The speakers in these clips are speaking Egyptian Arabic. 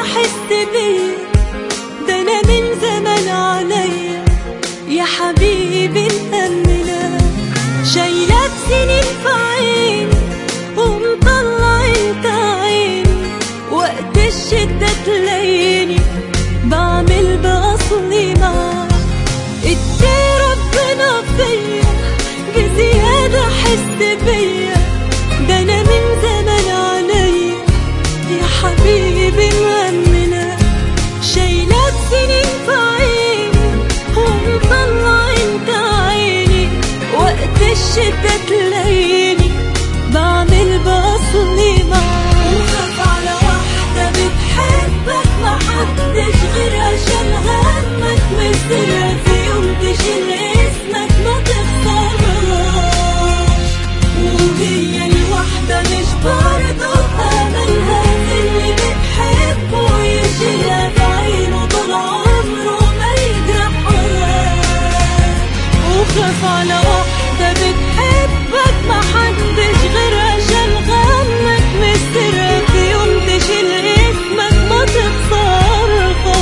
حس بيا ده انا من زمان عليا يا حبيبي مأمنة شايلك سنين في عيني ومطلع انت عيني وقت الشدة تلاقيني بعمل بأصلي معاك ادي ربنا فيا بزيادة حس بيا ده انا من زمان عليا يا حبيبي مأمنة شايلك سنين في عيني ومطلع انت عيني وقت الشدة تلاقيني بعمل بأصلي معاك وخاف على واحدة بتحبك محدش غيرها شال همك مصيرها في يوم تشيل اسمك ما تخسرهاش وهي الواحدة مش برضه أملها في اللي بتحبه يشيلها في عينه طول عمره ما يجرحهاش وخاف على واحدة بتحبك محدش غيرها شال غمك مسترها في يوم تشيل اسمك ما تخسرها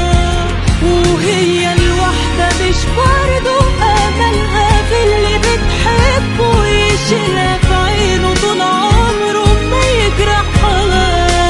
وهي الواحدة مش برضه أملها في اللي بتحبه يشيلها في عينه طول عمره ما يجرحها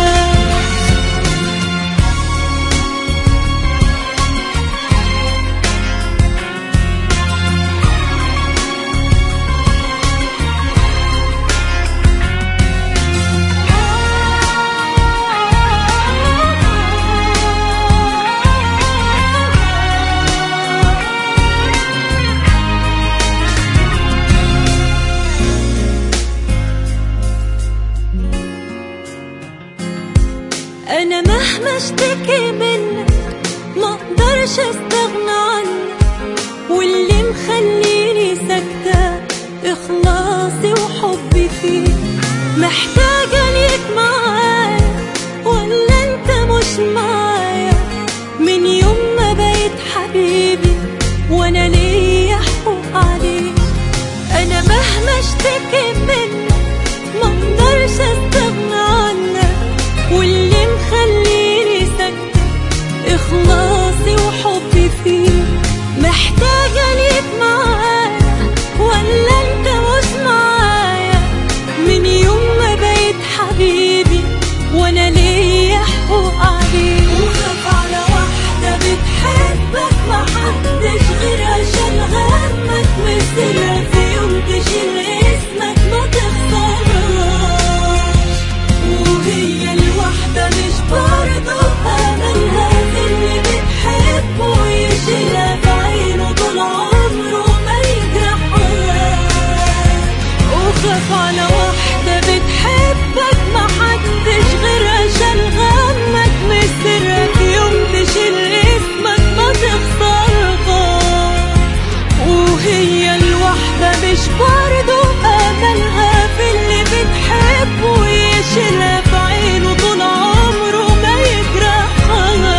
انا مهما اشتكي منك ما اقدرش استغنى عنك واللي مخليني ساكتة اخلاصي وحبي فيك محتاجة ليك معايا ولا انت مش معايا من يوم ما بقيت حبيبي وانا ليا حقوق عليك انا مهما اشتكي منك ما اقدرش استغنى عنك واللي مخليني ساكتة إخلاصي وحبي فيك محتاجة ليك معايا ولا أنت مش معايا من يوم ما بقيت حبيبي وأنا ليا حقوق عليك وخاف على واحدة بتحبك محدش غيرها شال غمك مصيرها في يوم تشيل اسمك ما تخسرهاش وهي الواحدة مش برضه أملها في اللي بتحبه يشيلها في عينه طول عمره ما يجرحهاش وخاف على واحدة بتحبك محدش غيرها شال غمك مصيرها في يوم تشيل اسمك ما تخسرهاش وهي الواحدة مش برضه أملها في اللي بتحبه يشيلها في عينه طول عمره ما يجرحها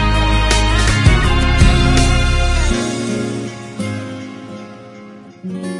thank you